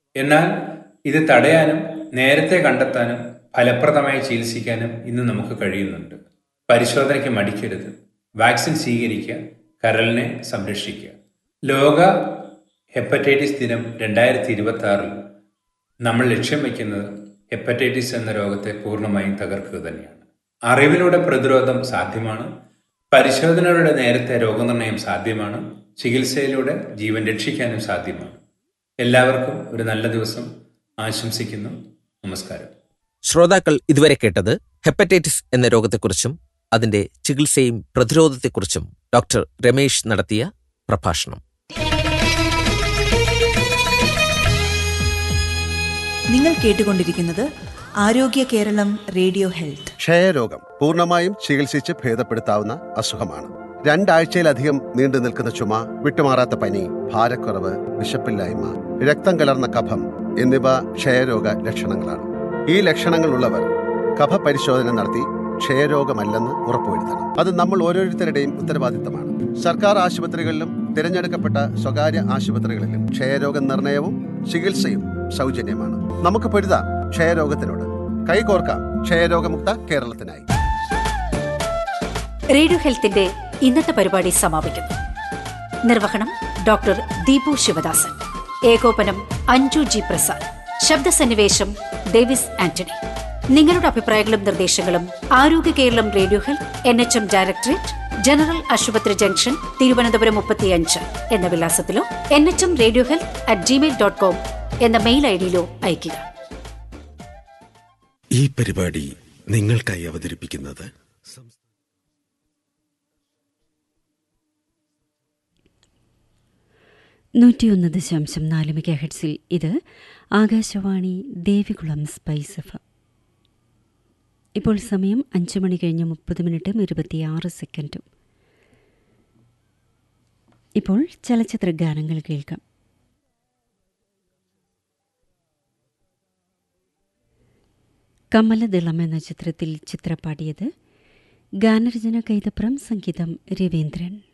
എന്നാൽ ഇത് തടയാനും നേരത്തെ കണ്ടെത്താനും ഫലപ്രദമായി ചികിത്സിക്കാനും ഇന്ന് നമുക്ക് കഴിയുന്നുണ്ട് പരിശോധനയ്ക്ക് മടിക്കരുത് വാക്സിൻ സ്വീകരിക്കുക കരളിനെ സംരക്ഷിക്കുക ലോക ഹെപ്പറ്റൈറ്റിസ് ദിനം രണ്ടായിരത്തി ഇരുപത്തി ആറിൽ നമ്മൾ ലക്ഷ്യം വയ്ക്കുന്നത് ഹെപ്പറ്റൈറ്റിസ് എന്ന രോഗത്തെ പൂർണ്ണമായും തകർക്കുക തന്നെയാണ് അറിവിലൂടെ പ്രതിരോധം സാധ്യമാണ് പരിശോധനയുടെ നേരത്തെ രോഗനിർണയം സാധ്യമാണ് ചികിത്സയിലൂടെ ജീവൻ രക്ഷിക്കാനും സാധ്യമാണ് എല്ലാവർക്കും ഒരു നല്ല ദിവസം ആശംസിക്കുന്നു നമസ്കാരം ശ്രോതാക്കൾ ഇതുവരെ കേട്ടത് ഹെപ്പറ്റൈറ്റിസ് എന്ന രോഗത്തെക്കുറിച്ചും അതിന്റെ ചികിത്സയും പ്രതിരോധത്തെക്കുറിച്ചും ഡോക്ടർ രമേശ് നടത്തിയ പ്രഭാഷണം നിങ്ങൾ കേട്ടുകൊണ്ടിരിക്കുന്നത് ആരോഗ്യ കേരളം റേഡിയോ ഹെൽത്ത് ക്ഷയരോഗം പൂർണ്ണമായും ചികിത്സിച്ച് ഭേദപ്പെടുത്താവുന്ന അസുഖമാണ് രണ്ടാഴ്ചയിലധികം നീണ്ടു നിൽക്കുന്ന ചുമ വിട്ടുമാറാത്ത പനി ഭാരക്കുറവ് വിശപ്പില്ലായ്മ രക്തം കലർന്ന കഫം എന്നിവ ക്ഷയരോഗ ലക്ഷണങ്ങളാണ് ഈ ലക്ഷണങ്ങൾ ഉള്ളവർ കഫ പരിശോധന നടത്തി ക്ഷയരോഗമല്ലെന്ന് ഉറപ്പുവരുത്തണം അത് നമ്മൾ ഓരോരുത്തരുടെയും ഉത്തരവാദിത്തമാണ് സർക്കാർ ആശുപത്രികളിലും തിരഞ്ഞെടുക്കപ്പെട്ട സ്വകാര്യ ആശുപത്രികളിലും ക്ഷയരോഗ നിർണയവും ചികിത്സയും സൗജന്യമാണ് നമുക്ക് പൊരുതാം ക്ഷയരോഗത്തിനോട് കൈകോർക്കാം ക്ഷയരോഗമുക്ത കേരളത്തിനായി റേഡിയോ ഹെൽത്തിന്റെ ഇന്നത്തെ പരിപാടി സമാപിക്കുന്നു നിർവഹണം ഡോക്ടർ ദീപു ശിവദാസൻ ഏകോപനം അഞ്ജു ജി പ്രസാദ് ശബ്ദസന്നിവേശം ഡേവിസ് ആന്റണി നിങ്ങളുടെ അഭിപ്രായങ്ങളും നിർദ്ദേശങ്ങളും Arogya Keralam radio health N H M directorate general ആശുപത്രി ജംഗ്ഷൻ തിരുവനന്തപുരം മുപ്പത്തിയഞ്ച് എന്ന വിലാസത്തിലോ N H M radio health at Gmail dot com എന്ന മെയിൽ ഐ ഡിയിലോ അയയ്ക്കുക ഈ പരിപാടി നിങ്ങൾക്കായി അവതരിപ്പിക്കുന്നത് നൂറ്റിയൊന്ന് ദശാംശം നാല് മെഗാ ഹെഡ്സിൽ ഇത് ആകാശവാണി ദേവികുളം സ്പൈസ് എഫ് ഇപ്പോൾ സമയം അഞ്ച് മണി കഴിഞ്ഞ് മുപ്പത് മിനിറ്റും ഇരുപത്തിയാറ് സെക്കൻഡും ഇപ്പോൾ ചലച്ചിത്ര ഗാനങ്ങൾ കേൾക്കാം കമലദളം എന്ന ചിത്രത്തിൽ ചിത്രപ്പാടിയത് ഗാനരചന കൈതപ്രം സംഗീതം രവീന്ദ്രൻ